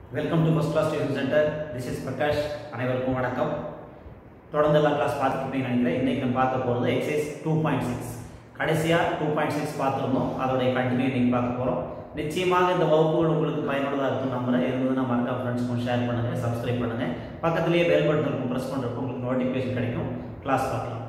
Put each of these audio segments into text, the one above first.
Welcome to first class tuition centre this is Prakash அனைவருக்கும் வணக்கம் தொடர்ந்து எல்லா கிளாஸ் பார்த்துருப்பீங்கன்னு நினைக்கிறேன் இன்றைக்கி நம்ம பார்க்க போகிறது எக்ஸைஸ் டூ பாயிண்ட் சிக்ஸ் கடைசியாக டூ பாயிண்ட் சிக்ஸ் பார்த்துருந்தோம் அதோடைய கண்டினியூ இன்றைக்கி பார்க்க போகிறோம் நிச்சயமாக இந்த வகுப்புகள் உங்களுக்கு பயனுள்ளதாக இருக்கும் நம்புறேன் இருந்ததுன்னா மறக்காம ஃப்ரெண்ட்ஸ்க்கும் ஷேர் பண்ணுங்கள் சப்ஸ்கிரைப் பண்ணுங்கள் பக்கத்துலேயே பெல் பட்டன் இருக்கும் ப்ரெஸ் பண்ணுறப்போ உங்களுக்கு நோட்டிஃபிகேஷன் கிடைக்கும் கிளாஸ் பார்க்கலாம்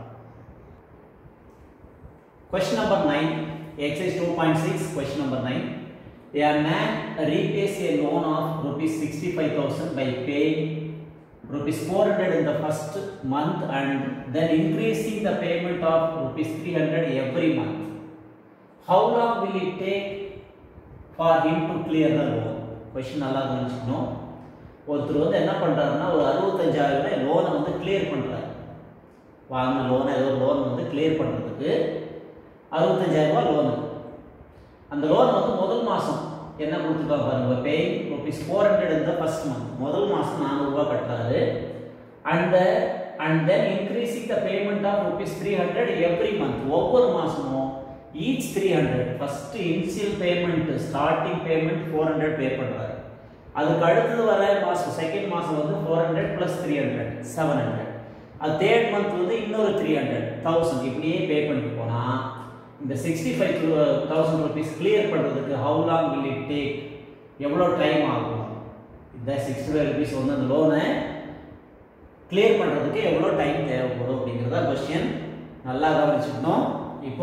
Question number 9, exercise 2.6, question number 9. A man repays a loan of rupees 65,000 by paying rupees 400 in the first month and then increasing the payment of rupees 300 every month. How long will it take for him to clear the loan? Question நல்லா கவனிச்சுக்கணும் ஒருத்தர் வந்து என்ன பண்ணுறாருன்னா ஒரு அறுபத்தஞ்சாயிரம் ரூபாய் லோனை வந்து கிளியர் பண்ணுறாரு வாங்கின லோனை ஏதோ லோன் வந்து கிளியர் பண்ணுறதுக்கு அறுபத்தஞ்சாயிரம் ரூபாய் லோனு அந்த லோன் வந்து முதல் மாதம் என்ன கொடுத்துருக்காங்க பாருங்க பேயிங் ருபீஸ் ஃபோர் ஹண்ட்ரட் இந்த ஃபர்ஸ்ட் மந்த் முதல் மாதம் நானூறுரூவா கட்டுறாரு and and then increasing the payment of rupees three hundred every month ஒவ்வொரு மாதமும் each three hundred first initial payment starting payment four hundred pay பண்ணுறாரு அதுக்கு அடுத்தது வர மாதம் செகண்ட் மாதம் வந்து four hundred plus three hundred seven hundred அது தேர்ட் மந்த் வந்து இன்னொரு த்ரீ ஹண்ட்ரட் தௌசண்ட் இப்படியே பே பண்ணிட்டு போனால் இந்த sixty five thousand rupees clear பண்ணுறதுக்கு how long will it take எவ்வளோ டைம் ஆகும் இந்த சிக்ஸ்டி ஃபைவ் ருபீஸ் வந்து அந்த லோனை கிளியர் பண்ணுறதுக்கு எவ்வளோ டைம் தேவைப்படும் அப்படிங்கிறத கொஸ்டின் நல்லா கவனிச்சுக்கணும் இப்போ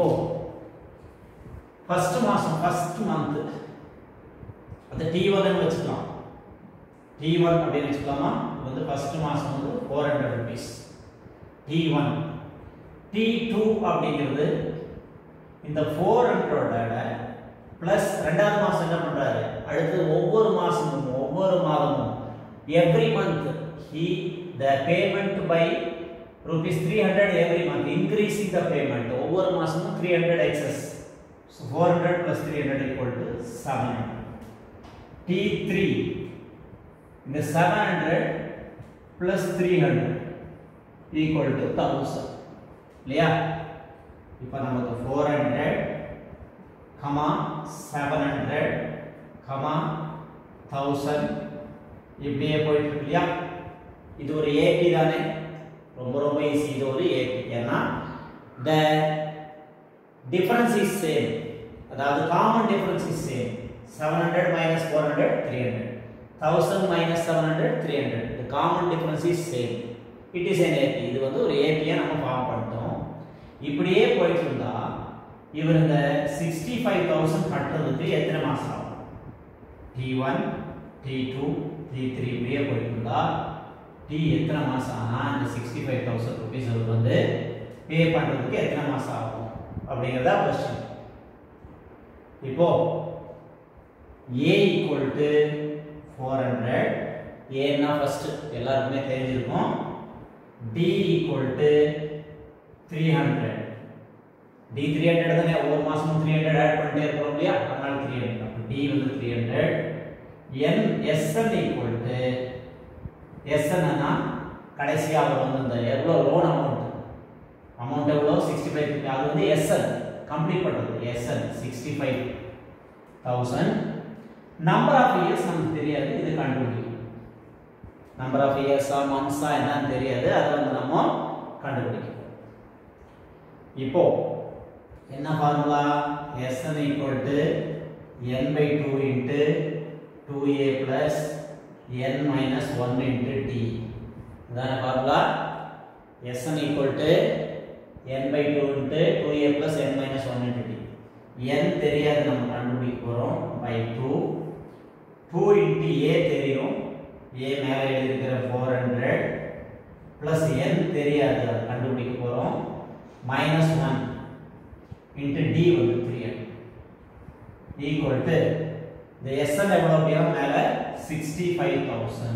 ஃபர்ஸ்ட் மாதம் ஃபர்ஸ்ட் மந்த் அந்த டி ஒன்னு வச்சுக்கலாம் டி ஒன் அப்படின்னு வச்சுக்கலாமா இது வந்து ஃபர்ஸ்ட் மாதம் வந்து four hundred rupees T one T two அப்படிங்கிறது இந்த ஃபோர் ஹண்ட்ரடோட ப்ளஸ் ரெண்டாவது மாதம் என்ன பண்ணுறாரு அடுத்து ஒவ்வொரு மாதமும் ஒவ்வொரு மாதமும் every month he the payment by rupees three hundred every month increasing the payment ஒவ்வொரு மாதமும் three hundred excess so four hundred plus three hundred equal to seven hundred D three இந்த seven hundred plus three hundred equal to thousand இல்லையா இப்போ நமக்கு four hundred comma seven hundred comma thousand இப்படியே போயிட்டு இருக்கு இல்லையா இது ஒரு ஏபி தானே ரொம்ப ரொம்ப ஈஸி இது ஒரு ஏபி ஏன்னா த டிஃபரன்ஸ் இஸ் சேம் அதாவது common difference is same seven hundred minus four hundred three hundred thousand minus seven hundred three hundred the common difference is same it is an AP இது வந்து ஒரு ஏபியை நம்ம form பண்ணிட்டோம் இப்படியே போயிட்டு இருந்தா இவர் இந்த சிக்ஸ்டி ஃபைவ் தௌசண்ட் கட்டுறதுக்கு எத்தனை மாசம் ஆகும் T one T two T three இப்படியே போயிட்டு இருந்தா டி எத்தனை மாசம் ஆனா இந்த சிக்ஸ்டி ஃபைவ் தௌசண்ட் ருபீஸ் அவர் வந்து பே பண்றதுக்கு எத்தனை மாசம் ஆகும் அப்படிங்கிறதா கொஸ்டின் இப்போ A equal to four hundred ஏன்னா ஃபர்ஸ்ட் எல்லாருக்குமே தெரிஞ்சிருக்கும் D equal to three hundred D three hundred தானே ஒவ்வொரு மாசமும் த்ரீ ஹண்ட்ரட் ஆட் பண்ணிட்டே இருக்கிறோம் இல்லையா அதனால த்ரீ ஹண்ட்ரட் அப்போ டி வந்து three hundred N S N equal to எஸ்என்னா கடைசியாக அவர் வந்து இந்த எவ்வளோ லோன் அமௌண்ட் அமௌண்ட் எவ்வளோ சிக்ஸ்டி ஃபைவ் அது வந்து எஸ்என் கம்ப்ளீட் பண்ணுறது S N sixty five thousand number of years நமக்கு தெரியாது இது கண்டுபிடிக்கும் நம்பர் ஆஃப் இயர்ஸா மந்த்ஸா என்னன்னு தெரியாது அதை வந்து நம்ம கண்டுபிடிக்கணும் இப்போ என்ன formula Sn equal to n by 2 into 2a plus n minus 1 into t இதான formula Sn equal to n by 2 into 2a plus n minus 1 into t n தெரியாது நம்ம கண்டுபிடிக்க போறோம் by 2 2 into a தெரியும் a மேல எழுதியிருக்கிற 400 plus n தெரியாது அது கண்டுபிடிக்க போறோம் minus 1 into d வந்து 300 equal to இந்த SN எவ்வளவு அப்படின்னா மேல 65000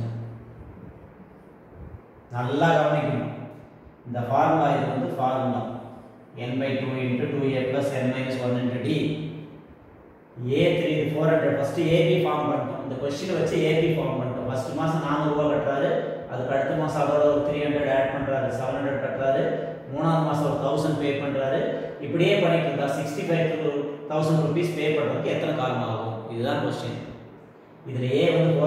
நல்லா கவனிக்கணும் இந்த ஃபார்முலா இது வந்து formula n by 2 into 2a plus n minus 1 into d a3 இது 400 ஃபர்ஸ்ட் ab ஃபார்ம் பண்ணிட்டோம் இந்த क्वेश्चन வச்சு ab ஃபார்ம் பண்ணிட்டோம் ஃபர்ஸ்ட் மாசம் 400 ரூபாய் கட்டுறாரு அதுக்கு அடுத்த மாசம் அவர் ஒரு 300 ஆட் பண்றாரு 700 கட்டுறாரு மூணாவது மாசம் ஒரு தௌசண்ட் பே பண்றாரு இப்படியே பண்ணிட்டு இருந்தா sixty five thousand rupees pay பண்றதுக்கு எத்தனை காலம் ஆகும் இதுதான் கொஸ்டின் இதுல ஏ வந்து four hundred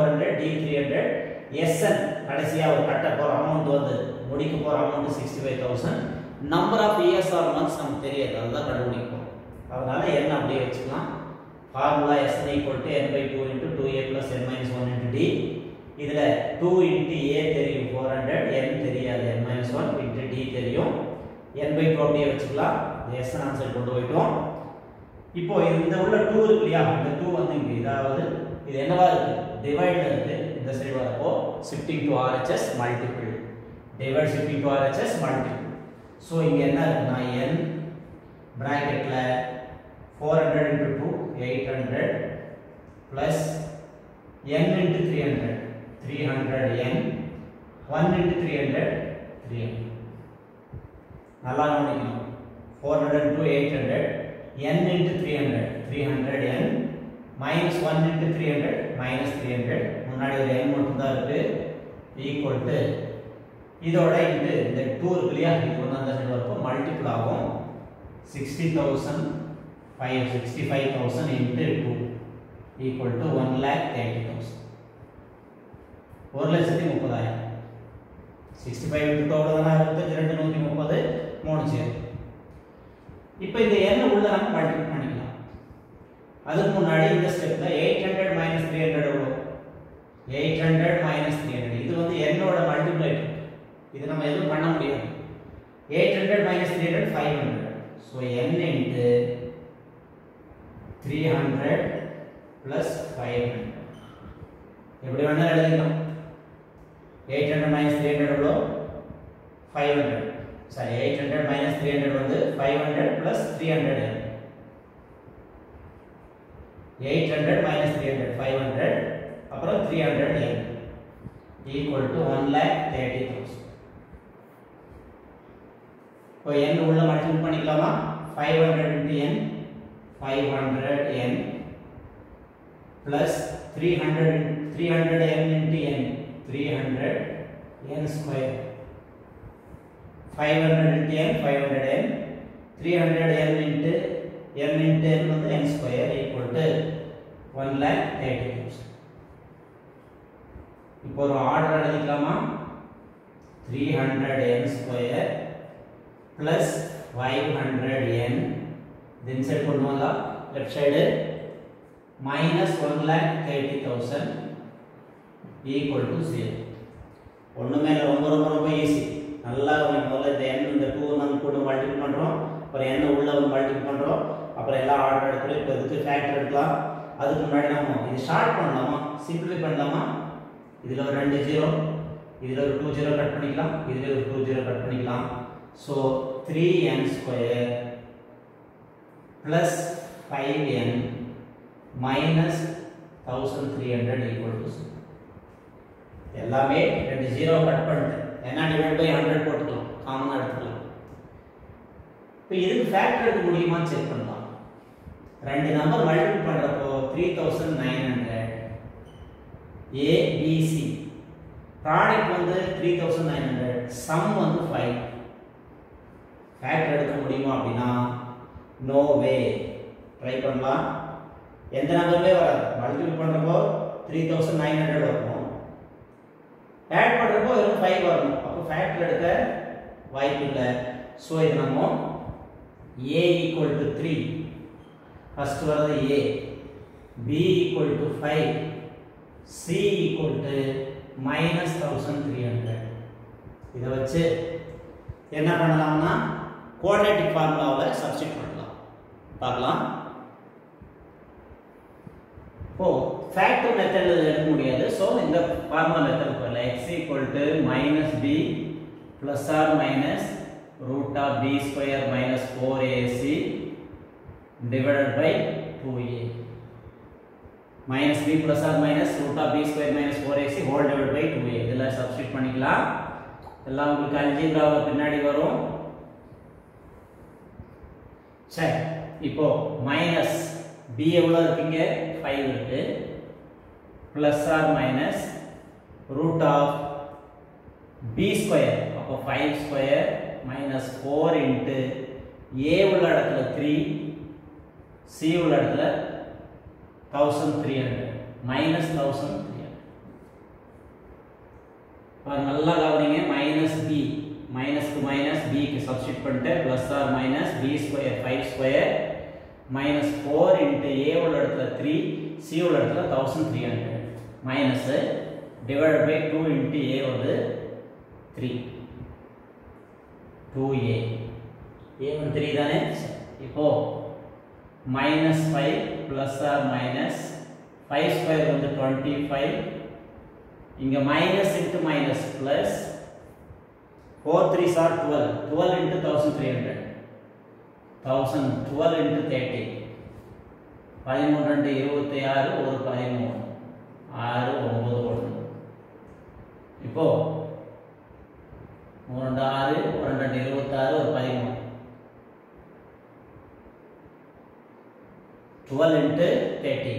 D three hundred S N கடைசியாக ஒரு கட்ட போகிற அமௌண்ட் வந்து முடிக்க போகிற amount sixty five thousand number of years or months நமக்கு தெரியாது அதுதான் கண்டுபிடிப்போம் அதனால n அப்படியே வச்சுக்கலாம் formula S N equal to N by two into two A plus N minus one into D இதில் டூ இன்ட்டு ஏ தெரியும் ஃபோர் ஹண்ட்ரட் என் தெரியாது N minus one into D தெரியும் என் பை டூ அப்படியே வச்சுக்கலாம் SN answer கொண்டு போயிட்டோம் இப்போ இந்த உள்ள டூ இருக்கு இல்லையா இந்த டூ வந்து இங்க இதாவது இது என்னவா இருக்கு டிவைட்ல இருக்கு இந்த சைடு வரப்போ shifting to RHS multiple divide shifting to RHS multiple so இங்க என்ன இருக்குன்னா n பிராக்கெட்ல four hundred into two eight hundred plus n into three hundred three hundred N one into three hundred three hundred நல்லா கவனிக்கணும் four hundred to eight hundred n into 300 300 n minus 1 into 300 minus 300 முன்னாடி ஒரு n மட்டும் தான் இருக்கு equal to இதோட இந்த இந்த 2 இருக்கு இல்லையா இது வந்து அந்த சைடு வரப்போ மல்டிபிள் ஆகும் 60000 5 65000 into 2 equal to 1 lakh 30000 ஒரு லட்சத்தி முப்பதாயிரம் சிக்ஸ்டி ஃபைவ் இன்ட்டு டோட்டல் தானே இருபத்தஞ்சு ரெண்டு நூற்றி முப்பது மூணு சேர் இப்போ இந்த எண்ணை உள்ள நம்ம மல்டிபிள் பண்ணிக்கலாம் அதுக்கு முன்னாடி இந்த ஸ்டெப்ல eight hundred minus three hundred எவ்வளோ eight hundred minus three hundred இது வந்து என்னோட மல்டிப்ளை இது நம்ம எதுவும் பண்ண முடியாது eight hundred minus three hundred five hundred so N into three hundred plus five hundred எப்படி வேணாலும் எழுதிக்கலாம் எயிட் ஹண்ட்ரட் மைனஸ் த்ரீ ஹண்ட்ரட் எவ்வளோ five hundred sorry eight hundred minus three hundred வந்து five hundred plus three hundred eight hundred minus three hundred five hundred அப்புறம் three hundred N equal to one lakh thirty thousand இப்போ N உள்ள multiple பண்ணிக்கலாமா five hundred into N five hundred N plus three hundred three hundred N into N three hundred N square 500 into n 500 n 300 n into n into n வந்து n square equal to 1 lakh 30000 இப்போ ஒரு order எழுதிக்கலாமா 300 n square plus 500 n இது inside கொண்டு வரலாம் left side minus 1 lakh 30000 equal to 0 ஒண்ணுமே இல்லை ரொம்ப ரொம்ப ரொம்ப ஈஸி நல்லா கவனிங்க. முதல்ல இந்த எண் இந்த டூ நம்ம கூட மல்டிபிள் பண்ணுறோம் அப்புறம் எண்ணை உள்ள வந்து மல்டிபிள் பண்ணுறோம் அப்புறம் எல்லாம் ஆர்டர் எடுத்துட்டு இப்போ இதுக்கு ஃபேக்டர் எடுக்கலாம் அதுக்கு முன்னாடி நம்ம இது ஷார்ட் பண்ணலாமா சிம்பிளை பண்ணலாமா இதில் ஒரு ரெண்டு ஜீரோ இதில் ஒரு டூ ஜீரோ கட் பண்ணிக்கலாம் இதில் ஒரு டூ ஜீரோ கட் பண்ணிக்கலாம் so three N square plus five N minus thousand three hundred equal to எல்லாமே ரெண்டு ஜீரோ கட் பண்ணிட்டு என்ன டிவைட் பை ஹண்ட்ரட் போட்டுக்கலாம் காமனாக எடுத்துக்கலாம் இப்போ இதுக்கு ஃபேக்டர் எடுக்க முடியுமான்னு செக் பண்ணலாம் ரெண்டு நம்பர் மல்டிபிள் பண்ணுறப்போ three thousand nine hundred ABC product வந்து three thousand nine hundred sum வந்து ஃபைவ் ஃபேக்டர் எடுக்க முடியுமா அப்படின்னா நோ வே ட்ரை பண்ணலாம் எந்த நம்பருமே வராது மல்டிபிள் பண்ணுறப்போ த்ரீ தௌசண்ட் நைன் ஹண்ட்ரட் வரணும் ஆட் பண்ணுறப்போ வெறும் ஃபைவ் வரணும் அப்போ ஃபேக்டர் எடுக்க வாய்ப்பு இல்லை ஸோ இது நம்ம A equal to three first வர்றது A B equal to five C equal to minus thousand three hundred இதை வச்சு என்ன பண்ணலாம்னா குவாட்ரேட்டிக் ஃபார்முலாவில் சப்ஸ்டிட் பண்ணலாம் பார்க்கலாம் ஓ ஃபேக்டர் மெத்தட் எடுக்க முடியாது ஸோ இந்த ஃபார்முலா மெத்தட் போகல X equal to minus B plus or minus root of B square minus four AC divided by two A minus B plus or minus root of B square minus four AC whole divide by two A இதெல்லாம் substitute பண்ணிக்கலாம் எல்லாம் உங்களுக்கு அல்ஜீப்ராவில் பின்னாடி வரும் சரி இப்போ minus B எவ்வளோ இருக்குங்க ஃபைவ் இருக்கு plus or minus root of B square அப்போ five square minus four into A உள்ள இடத்துல த்ரீ சி உள்ள இடத்துல thousand three hundred minus thousand three hundred பாருங்க நல்லா கவனிங்க மைனஸ் பி மைனஸ்க்கு மைனஸ் பிக்கு சப்ஸ்டிட் பண்ணிட்டு plus or minus B square five square minus four into A உள்ள இடத்துல த்ரீ சி உள்ள இடத்துல thousand three hundred minus divide by two into A வந்து த்ரீ டூ ஏ ஏ வந்து த்ரீ தானே இப்போ minus five plus or minus five square வந்து twenty five இங்கே minus into minus plus four three sir twelve twelve into thousand three hundred thousand twelve into thirty பதிமூணு ரெண்டு இருபத்தி ஆறு ஒரு பதிமூணு ஆறு ஒம்பது ஒன்று இப்போ மூணு ரெண்டு ஆறு ஒரு ரெண்டு ரெண்டு இருபத்தாறு ஒரு பதிமூணு டுவெல் இன்ட்டு தேர்ட்டி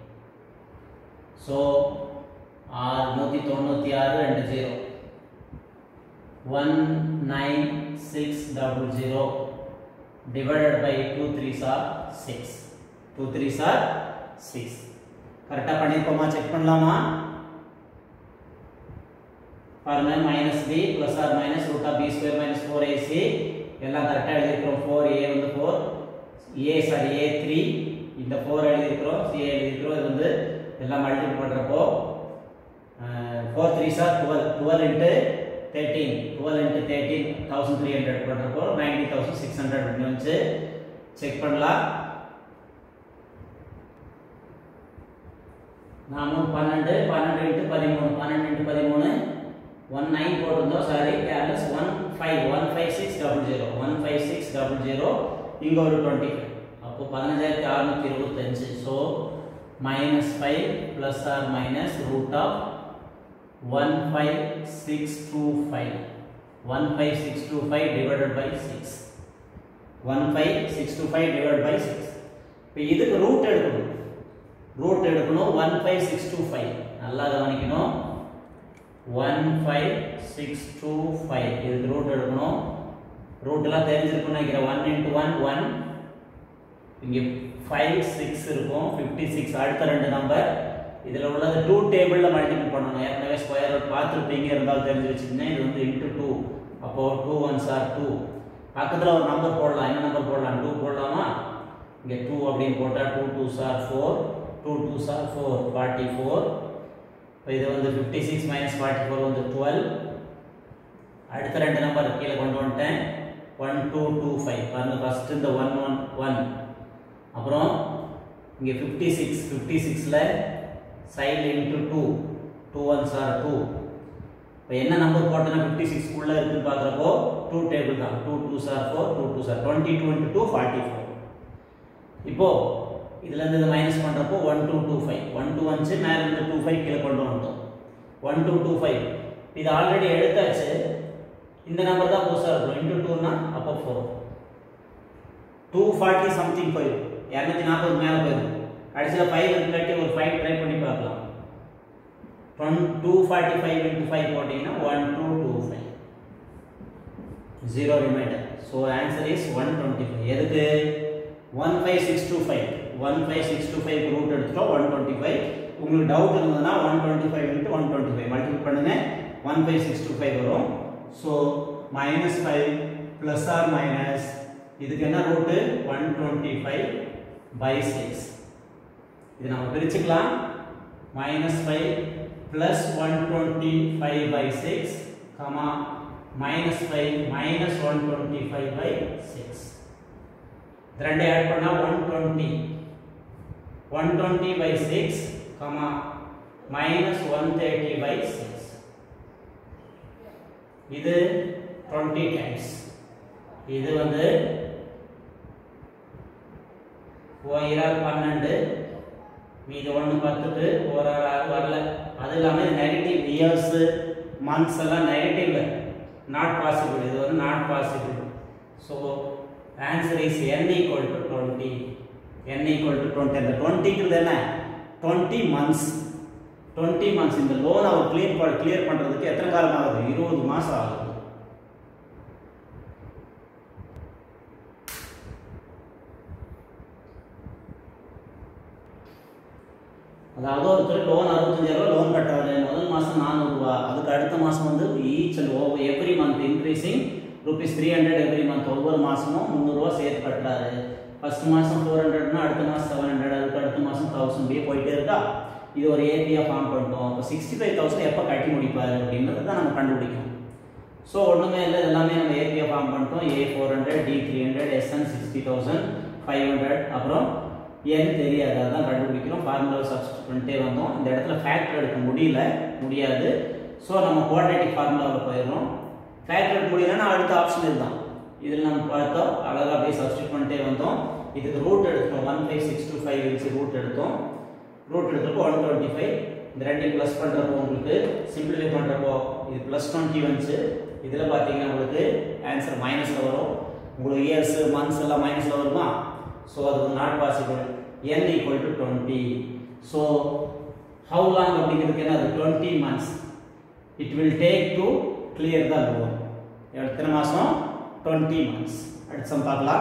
ஸோ ஆறு நூற்றி தொண்ணூற்றி ஆறு ரெண்டு zero one nine six double zero divided by two three are six two three are six கரெக்டாக பண்ணியிருக்கோமா செக் பண்ணலாமா பாருங்க minus B plus or minus root of B square minus four A C எல்லாம் கரெக்டாக எழுதியிருக்கிறோம் ஃபோர் ஏ வந்து four A sorry A three இந்த four எழுதியிருக்கிறோம் சி எழுதியிருக்கிறோம் இது வந்து எல்லாம் மல்டிபிள் பண்ணுறப்போ four three sir twelve twelve into thirteen twelve into thirteen thousand three hundred பண்ணுறப்போ நைன்டி தௌசண்ட் சிக்ஸ் ஹண்ட்ரட் வந்துச்சு செக் பண்ணலாம் நாமும் பன்னெண்டு பன்னெண்டு இன்ட்டு பதிமூணு பன்னெண்டு இன்ட்டு பதிமூணு ஒன் நைன் போட்டிருந்தோம் sorry careless one five one five six double zero one five six double zero இங்கே ஒரு டுவெண்ட்டி ஃபைவ் அப்போ பதினஞ்சாயிரத்தி அறுநூத்தி இருபத்தஞ்சு so minus five plus or minus root of one five six two five one five six two five divided by six one five six two five divide by six இப்போ இதுக்கு root எடுக்கணும் root எடுக்கணும் one five six two five நல்லா கவனிக்கணும் one five six two five இதுக்கு root எடுக்கணும் ரூட்லாம் தெரிஞ்சிருக்கும்னு நினைக்கிறேன் ஒன் இன்ட்டு ஒன் ஒன் இங்கே ஃபைவ் சிக்ஸ் இருக்கும் ஃபிஃப்டி சிக்ஸ் அடுத்த ரெண்டு நம்பர் இதில் உள்ளது டூ டேபிளில் மல்டிபிள் பண்ணணும் ஏற்கனவே ஸ்கொயர் ரூட் பார்த்துருப்பீங்க இருந்தாலும் தெரிஞ்சு வச்சுக்கோங்க இது வந்து இன்ட்டு டூ அப்போது டூ ஒன்ஸ் ஆர் டூ பக்கத்தில் ஒரு நம்பர் போடலாம் என்ன நம்பர் போடலாம் டூ போடலாமா இங்கே டூ அப்படின்னு போட்டால் two two are four two two are four forty four இப்போ இது வந்து fifty six minus forty four வந்து டுவெல் அடுத்த ரெண்டு நம்பர் கீழே கொண்டு வந்துட்டேன் ஒன் டூ டூ ஃபைவ் பாருங்க ஃபர்ஸ்ட் இந்த ஒன் ஒன் ஒன் அப்புறம் இங்கே ஃபிஃப்டி சிக்ஸ் ஃபிஃப்டி சிக்ஸில் சைடில் into two two ones are two இப்போ என்ன நம்பர் போட்டேன்னா ஃபிஃப்டி சிக்ஸ்க்குள்ளே இருக்குன்னு பார்க்குறப்போ டூ டேபிள் தான் two two are four two two sir twenty two into two forty four இப்போ இதுலேருந்து இது மைனஸ் பண்ணுறப்போ one two two five one two வந்துச்சு மேலே இருந்து டூ ஃபைவ் கீழே கொண்டு வந்துட்டோம் ஒன் டூ டூ ஃபைவ் இது ஆல்ரெடி எடுத்தாச்சு இந்த நம்பர் தான் புதுசாக இருக்கும் இன்ட்டு டூனா அப்போ ஃபோர் டூ ஃபார்ட்டி சம்திங் போயிடும் இரநூத்தி நாற்பது மேலே போயிடும் கடைசியில் ஃபைவ் இல்லாட்டி ஒரு ஃபைவ் ட்ரை பண்ணி பார்க்கலாம் டுவென் two forty five into five போட்டிங்கன்னா one two two five zero remainder so answer is one twenty five எதுக்கு one five six two five one five six two five root எடுத்துட்டோம் one twenty five உங்களுக்கு doubt இருந்ததுன்னா one twenty five into one twenty five multiple பண்ணுங்க one five six two five வரும் so minus five plus or minus இதுக்கு என்ன root one twenty five by six இது நம்ம பிரிச்சுக்கலாம் minus five plus one twenty five by six comma minus five minus one twenty five by six ரெண்டு add பண்ணா one twenty one twenty by six comma minus one thirty by six இது twenty times இது வந்து ஓயிரால் பன்னெண்டு மீது ஒன்று பத்துக்கு ஓராறு ஆறு வரல அது இல்லாமல் இது நெகட்டிவ் இயர்ஸு மந்த்ஸ் எல்லாம் நெகட்டிவ்ல நாட் பாசிபிள் இது வந்து not possible so answer is N equal to twenty N equal to twenty அந்த டுவெண்ட்டிங்கிறது என்ன டுவெண்ட்டி மந்த்ஸ் டுவெண்ட்டி மந்த்ஸ் இந்த லோன் அவர் கிளியர் கிளியர் பண்ணுறதுக்கு எத்தனை காலம் ஆகுது இருபது மாதம் ஆகுது அதாவது ஒருத்தர் லோன் அறுபத்தஞ்சாயிரம் லோன் கட்டுறாரு முதல் மாதம் நானூறுரூவா அதுக்கு அடுத்த மாதம் வந்து each and over every month increasing rupees three hundred every month ஒவ்வொரு மாதமும் முந்நூறுரூவா சேர்த்து கட்டுறாரு ஃபர்ஸ்ட் மாதம் ஃபோர் ஹண்ட்ரட்னா அடுத்த மாதம் செவன் ஹண்ட்ரட் அதுக்கு அடுத்த மாதம் தௌசண்ட் பியே போயிட்டே இருக்கா இது ஒரு ஏபியாக ஃபார்ம் பண்ணிட்டோம் இப்போ சிக்ஸ்டி ஃபைவ் தௌசண்ட் எப்போ கட்டி முடிப்பார் அப்படின்றது தான் நம்ம கண்டுபிடிக்கணும் ஸோ ஒன்றுமே இல்லை எல்லாமே நம்ம ஏபியாக ஃபார்ம் பண்ணிட்டோம் A four hundred D three hundred S N sixty thousand five hundred அப்புறம் என் தெரியாது அதான் கண்டுபிடிக்கிறோம் ஃபார்முலா சப்ஸ்டியூட் பண்ணிட்டே வந்தோம் இந்த இடத்துல ஃபேக்டர் எடுக்க முடியல முடியாது ஸோ நம்ம குவாட்ரேட்டிக் ஃபார்முலாவில் போயிடுறோம் ஃபேக்டர் எடுக்க முடியலன்னா அடுத்த ஆப்ஷன் இதுதான் இதில் நம்ம பார்த்தோம் அழகாக அப்படியே சப்ஸ்டியூட் பண்ணிட்டே வந்தோம் இதுக்கு ரூட் எடுத்தோம் one five six two five வச்சு ரூட் எடுத்தோம் ரூட் எடுத்தப்போ ஒன் டுவெண்ட்டி ஃபைவ் இந்த ரெண்டையும் ப்ளஸ் பண்ணுறப்போ உங்களுக்கு சிம்பிளிஃபை பண்ணுறப்போ இது ப்ளஸ் டுவெண்ட்டி வந்துச்சு இதில் பார்த்தீங்கன்னா உங்களுக்கு ஆன்சர் மைனஸில் வரும் உங்களுக்கு இயர்ஸ் மந்த்ஸ் எல்லாம் மைனஸில் வருமா ஸோ அது not possible N equal to twenty so how long அப்படிங்கிறதுக்கு என்ன அது twenty months it will take to clear the loan எத்தனை மாதம் டுவெண்ட்டி மந்த்ஸ் அடுத்த சம் பார்க்கலாம்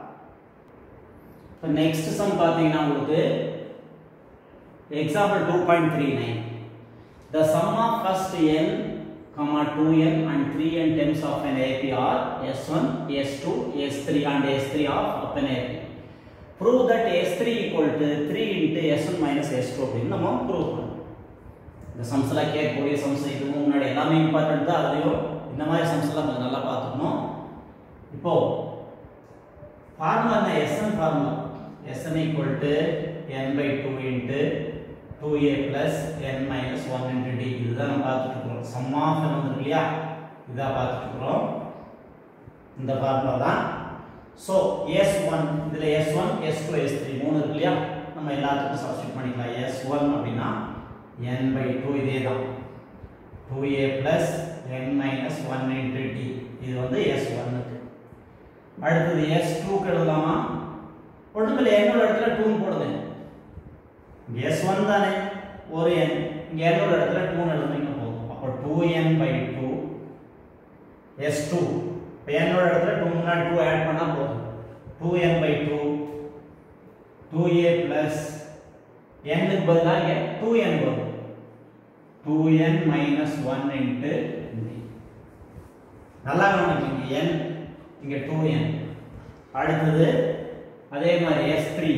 இப்போ நெக்ஸ்ட் சம் பார்த்தீங்கன்னா உங்களுக்கு example 2.39 the sum of first n comma 2n and 3n terms of an AP are s1 s2 s3 and s3 of of an AP prove that s3 equal to 3 into s1 minus s2 அப்படின்னு நம்ம prove பண்ணணும் இந்த sums எல்லாம் கேட்கக்கூடிய sums இதுக்கு முன்னாடி எல்லாமே important தான் அதுலயும் இந்த மாதிரி சம்ஸ் எல்லாம் கொஞ்சம் நல்லா பார்த்துக்கணும் இப்போ ஃபார்முலா என்ன S N formula S N equal to n by 2 into 2a plus n minus 1 into d இதுதான் நம்ம பார்த்துட்டு இருக்கிறோம் சம் ஆஃப் n வந்து இல்லையா இதான் பார்த்துட்டு இருக்கிறோம் இந்த ஃபார்முலா தான் ஸோ s1 இதில் s1 s2 s3 மூணு இருக்கு இல்லையா நம்ம எல்லாத்துக்கும் சப்ஸ்டியூட் பண்ணிக்கலாம் s1 அப்படின்னா n by 2 இதே தான் 2a plus n minus 1 into d இது வந்து s1 க்கு அடுத்தது s2 க்கு எழுதலாமா ஒன்றுமில்லை என்னோட இடத்துல 2 போடுங்க எஸ் ஒன் தானே ஒரு என் இங்க என்னோட இடத்துல டூ எழுதுனீங்க போதும் அப்போ two N by two S two இப்போ என்னோட இடத்துல டூ முன்னாடி டூ ஆட் பண்ணால் போதும் two N by two two A plus என்னுக்கு பதிலாக இங்கே டூ என் வரும் two N minus one into நல்லா கவனிக்கீங்க என் இங்கே டூ என் அடுத்தது அதே மாதிரி S three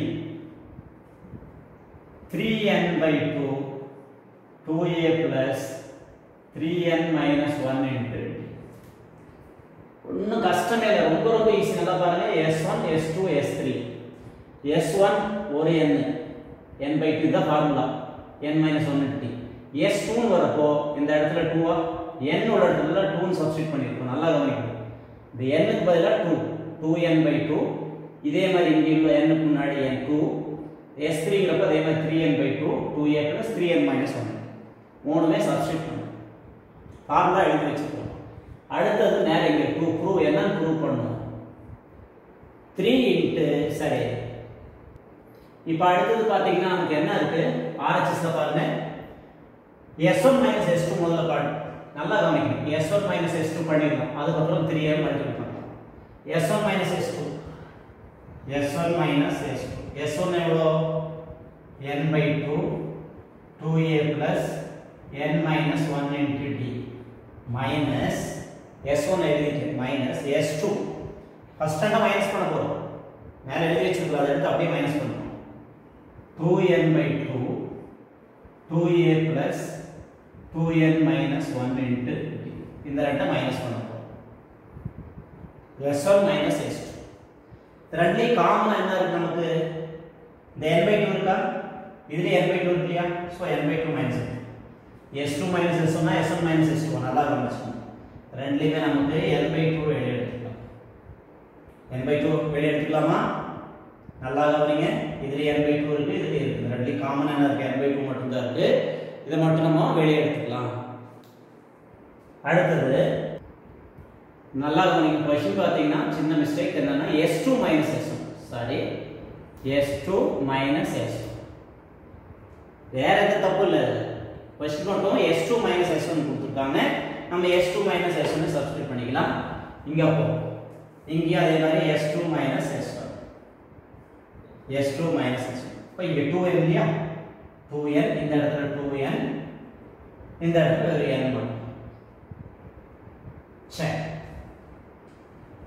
3n by 2 2a plus 3n minus 1 into d ஒன்றும் கஷ்டமே இல்லை ரொம்ப ரொம்ப ஈஸி நல்லா பாருங்க s1 s2 s3 s1 ஒரு n n by 2 தான் formula n minus 1 into d s2 ன்னு வரப்போ இந்த இடத்துல 2 n ஓட இடத்துல 2 ன்னு சப்ஸ்டிட் பண்ணிருக்கோம் நல்லா கவனிக்கணும் இந்த n க்கு பதிலா 2 2n by 2 இதே மாதிரி இங்க உள்ள n க்கு முன்னாடி n2 S3ங்கிறப்ப அதே மாதிரி 3n by 2 2a plus 3n minus 1 மூணுமே சப்ஸ்டிட் பண்ணும் ஃபார்முலா எழுதி வச்சுக்கணும் அடுத்தது நேரம் இங்கே ப்ரூவ் ப்ரூவ் என்னன்னு ப்ரூவ் பண்ணணும் த்ரீ இன்ட்டு சரி இப்போ அடுத்தது பார்த்தீங்கன்னா நமக்கு என்ன இருக்கு ஆர்ஹெச்எஸ்ல பாருங்க S one minus S two முதல்ல பாடு நல்லா கவனிக்கணும் S one minus S two பண்ணிடலாம் அதுக்கப்புறம் த்ரீ ஏ மல்டிபிள் பண்ணலாம் S one minus S two S one minus S two S one எவ்வளோ n by 2 2a plus n minus 1 into d minus s1 எழுதிட்டு minus s2 first standard minus பண்ண போறோம் மேல எழுதி வச்சிருக்கோம் அதை எடுத்து அப்படியே மைனஸ் பண்ணுறோம் 2n by 2 2a plus 2n minus 1 into d இந்த ரெண்டை மைனஸ் பண்ண போறோம் s1 minus s2 ரெண்டுலேயும் காமனா என்ன இருக்கு நமக்கு இந்த n by 2 இருக்கா இதுல n by 2 இருக்கு இல்லையா so n by 2 minus s2 minus s1 னா s1 மைனஸ் s2 நல்லா கவனிச்சுக்கணும் ரெண்டுலையுமே நமக்கு n by 2 வெளியே எடுத்துக்கலாம் n by 2 வெளியே எடுத்துக்கலாமா நல்லா கவனிங்க இதுல n by 2 இருக்கு இதுல இருக்கு ரெண்டுலையும் காமன் என்ன இருக்கு n by 2 மட்டும் தான் இருக்கு இதை மட்டும் நம்ம வெளியே எடுத்துக்கலாம் அடுத்தது நல்லா கவனிங்க கொஸ்டின் பார்த்தீங்கன்னா சின்ன மிஸ்டேக் என்னன்னா S two minus S one sorry S two minus S வேற எந்த தப்பு இல்லை கொஸ்டின் மட்டும் S two minus S one கொடுத்துருக்காங்க நம்ம S two minus S one substitute பண்ணிக்கலாம் இங்க போ இங்கேயும் அதே மாதிரி S two minus S one S two minus S one இப்போ இங்கே டூ என் இல்லையா டூ என் இந்த இடத்துல டூ என் இந்த இடத்துல ஒரு என் மட்டும்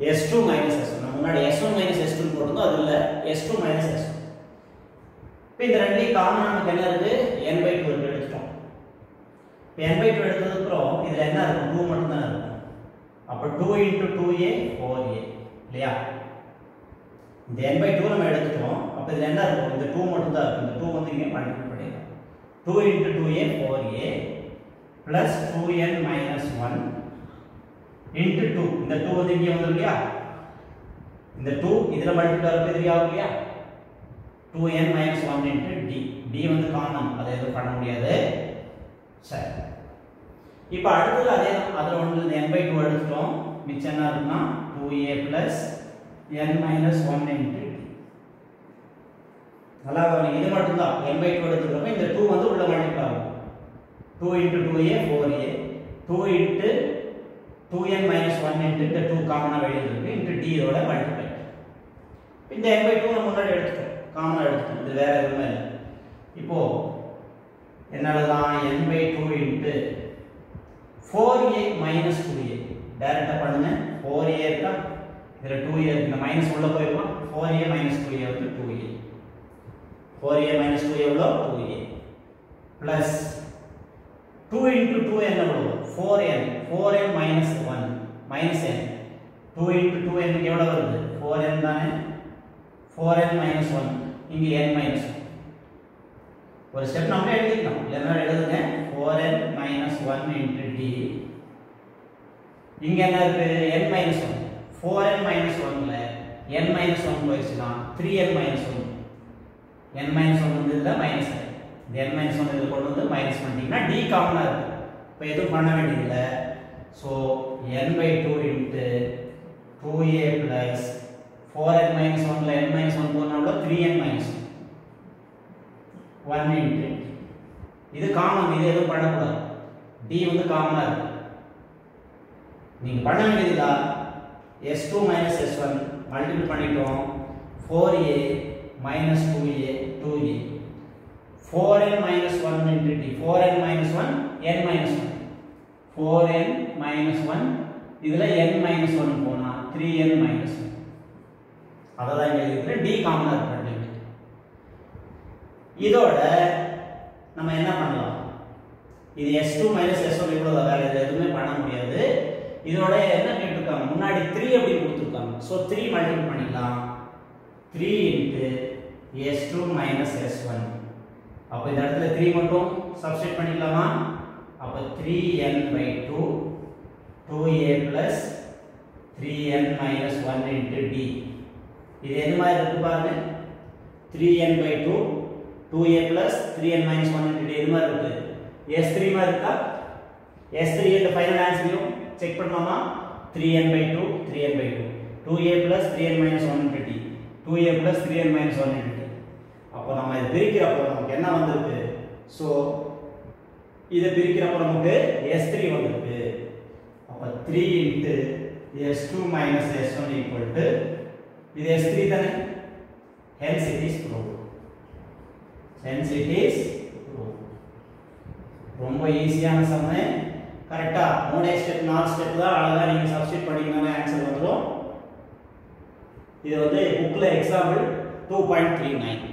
S two minus S one முன்னாடி S one minus S two போட்டிருந்தோம் அது இல்லை S two minus S one இப்போ இந்த ரெண்டையும் காமன் நமக்கு என்ன இருக்கு என் பை டூ எடுத்துட்டோம் இப்போ என் பை டூ எடுத்ததுக்கப்புறம் இதில் என்ன இருக்கும் டூ மட்டும் தான் இருக்கும் அப்போ two into two A four A இல்லையா இந்த என் பை டூ நம்ம எடுத்துட்டோம் அப்போ இதில் என்ன இருக்கும் இந்த டூ மட்டும் தான் இருக்கும் இந்த டூ வந்து இங்கே மல்டிபிள் பண்ணிடலாம் two into two A four A plus two N minus one into two இந்த டூ வந்து இங்கே வந்துடும் இல்லையா இந்த டூ இதில் மல்டிபிள் ஆகும் இது ஆகும் இல்லையா two N minus one into D D வந்து காமன் அதை எதுவும் பண்ண முடியாது சரி இப்போ அடுத்தது அதே தான் அதில் ஒன்று இந்த என் பை டூ எடுத்துட்டோம் மிச்சம் என்ன இருக்குன்னா two A plus N minus one into D நல்லா கவனிங்க இது மட்டும்தான் என் பை டூ எடுத்துக்கிறப்ப இந்த டூ வந்து உள்ள மல்டிபிள் ஆகும் two into two A four A two into two N minus one into இந்த டூ காமனாக வெளியில் இருக்கு இன்ட்டு டி இதோட மல்டிப்ளை இந்த என் பை டூ நம்ம முன்னாடி எடுத்துட்டோம் காமனாக எடுத்துட்டோம் இது வேற எதுவுமே இல்லை இப்போ என்னதான் N by two into four A minus two A டேரெக்டாக பண்ணுங்க ஃபோர் ஏ இருக்கா இதில் டூ ஏ இருக்கு இந்த மைனஸ் உள்ள போயிருக்கலாம் four A minus two A வந்து two A four A minus two எவ்வளோ two A plus two into two என்ன எவ்வளோ four N four N minus one minus N two into two N எவ்வளோ வருது ஃபோர் என் தானே four N minus one இங்கே N minus one ஒரு step நம்ம எழுதிக்கலாம் இல்லைன்னா எழுதுங்க four N minus one into D இங்கே என்ன இருக்கு N minus one four N minus ஒன்ல என் மைனஸ் ஒன் போயிடுச்சுன்னா three N minus one N minus one வந்து இதில் மைனஸ் இந்த என் மைனஸ் ஒன் இதில் கொண்டு வந்து மைனஸ் பண்ணிட்டீங்கன்னா டி காமனாக இருக்கு இப்போ எதுவும் பண்ண வேண்டியதில்லை so N by two into two A plus four N minus ஒன்ல என் மைனஸ் ஒன் போனாலும் three N minus one into இது காமன் இது எதுவும் பண்ணக்கூடாது டி வந்து காமனாக இருக்கு நீங்கள் பண்ண வேண்டியதுதா S two minus S one multiple பண்ணிட்டோம் four A minus two A two A four N minus one into D four N minus one N minus one four N minus one இதில் N minus one போனால் three N minus one அதை தான் இங்கே இருக்கிற D காமனாக இருக்கு இதோட நம்ம என்ன பண்ணலாம் இது S two minus S one இவ்வளோ வேறு இது எதுவுமே பண்ண முடியாது இதோட என்ன கேட்டிருக்காங்க முன்னாடி த்ரீ அப்படி கொடுத்துருக்காங்க ஸோ த்ரீ மல்டிபிள் பண்ணிக்கலாம் three into S two minus S one அப்போ இந்த இடத்துல த்ரீ மட்டும் சப்ஸ்டிட் பண்ணிக்கலாமா அப்போ three N by two two A plus three N minus one into D இது எது மாதிரி இருக்கு பாருங்க three N by two two A plus three N minus one into D இது மாதிரி இருக்கு எஸ் த்ரீ மாதிரி இருக்கா எஸ் த்ரீ இந்த ஃபைனல் ஆன்சரையும் செக் பண்ணலாமா three N by two three N by two two A plus three N minus one into D two A plus three N minus one into D அப்போ நம்ம இதை பிரிக்கிறப்போ நமக்கு என்ன வந்திருக்கு ஸோ இதை பிரிக்கிறப்போ நமக்கு எஸ் த்ரீ வந்திருக்கு அப்போ three into S two minus S one equal to இது எஸ் த்ரீ தானே hence it is prove hence it is prove ரொம்ப ஈஸியான சம்மு கரெக்டாக மூணே ஸ்டெப் நாலு ஸ்டெப் தான் அழகாக நீங்கள் சப்ஸ்டிட் பண்ணிங்கனாலே ஆன்சர் வந்துடும் இது வந்து புக்கில் example two point three nine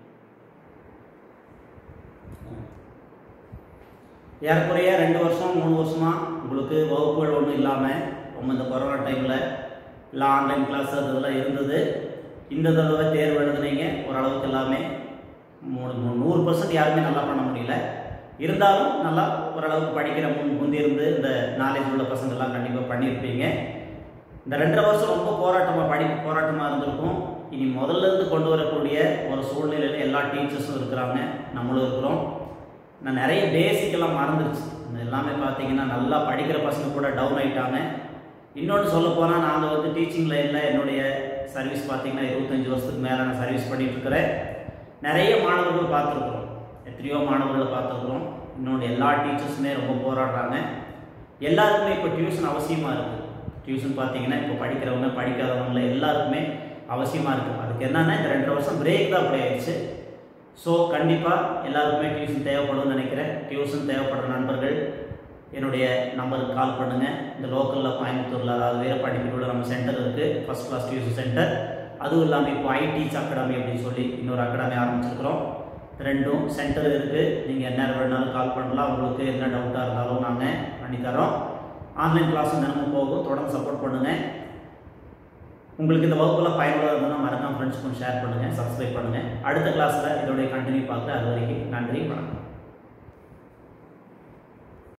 ஏறக்குறைய ரெண்டு வருஷம் மூணு வருஷமா உங்களுக்கு வகுப்புகள் ஒன்றும் இல்லாமல் ரொம்ப இந்த கொரோனா டைமில் இல்லை ஆன்லைன் கிளாஸ் அது இதெல்லாம் இருந்தது இந்த தடவை தேர்வு எழுதுனீங்க ஓரளவுக்கு எல்லாமே மூணு மூணு நூறு பர்சன்ட் யாருமே நல்லா பண்ண முடியல இருந்தாலும் நல்லா ஓரளவுக்கு படிக்கிற முன் முந்திருந்து இந்த நாலேஜ் உள்ள பசங்கள்லாம் கண்டிப்பாக பண்ணியிருப்பீங்க இந்த ரெண்டரை வருஷம் ரொம்ப போராட்டமாக படிப்பு போராட்டமாக இருந்திருக்கும் இனி முதல்ல இருந்து கொண்டு வரக்கூடிய ஒரு சூழ்நிலையில் எல்லா டீச்சர்ஸும் இருக்கிறாங்க நம்மளும் இருக்கிறோம் நான் நிறைய பேசிக் எல்லாம் மறந்துருச்சு இது எல்லாமே பார்த்தீங்கன்னா நல்லா படிக்கிற பசங்க கூட டவுன் ஆயிட்டாங்க இன்னொன்று சொல்ல போனால் நாங்கள் வந்து டீச்சிங் லைனில் என்னுடைய சர்வீஸ் பார்த்தீங்கன்னா இருபத்தஞ்சி வருஷத்துக்கு மேலே நான் சர்வீஸ் பண்ணிட்டு இருக்கிறேன் நிறைய மாணவர்கள் பார்த்துருக்குறோம் எத்தனையோ மாணவர்களை பார்த்துருக்குறோம் இன்னொன்று எல்லா டீச்சர்ஸுமே ரொம்ப போராடுறாங்க எல்லாருக்குமே இப்போ டியூஷன் அவசியமாக இருக்குது டியூஷன் பார்த்தீங்கன்னா இப்போ படிக்கிறவங்க படிக்காதவங்கள எல்லாருக்குமே அவசியமாக இருக்குது அதுக்கு என்னன்னா இந்த ரெண்டு வருஷம் பிரேக் தான் அப்படி ஆயிடுச்சு ஸோ கண்டிப்பாக எல்லாருக்குமே டியூஷன் தேவைப்படும்னு நினைக்கிறேன் டியூஷன் தேவைப்படுற நண்பர்கள் என்னுடைய நம்பருக்கு கால் பண்ணுங்கள் இந்த லோக்கலில் கோயம்புத்தூரில் அதாவது வீரப்பாண்டிப்பூரில் நம்ம சென்டர் இருக்குது ஃபஸ்ட் கிளாஸ் டியூஷன் சென்டர் அதுவும் இல்லாமல் இப்போ ஐடிஸ் அகாடமி அப்படின்னு சொல்லி இன்னொரு அகாடமி ஆரம்பிச்சிருக்கிறோம் ரெண்டும் சென்டர் இருக்குது நீங்கள் என்ன வேணாலும் கால் பண்ணலாம் உங்களுக்கு என்ன டவுட்டாக இருந்தாலும் நாங்கள் பண்ணித்தரோம் ஆன்லைன் கிளாஸும் தினமும் போகும் தொடர்ந்து சப்போர்ட் பண்ணுங்கள் உங்களுக்கு இந்த வகுப்புல பயனுள்ளதாக இருந்ததுன்னா மறக்காம ஃப்ரெண்ட்ஸ்க்கும் ஷேர் பண்ணுங்கள் சப்ஸ்கிரைப் பண்ணுங்கள் அடுத்த கிளாஸில் இதோடைய கண்டினியூ பார்க்குறேன் அது வரைக்கும் நன்றி வணக்கம்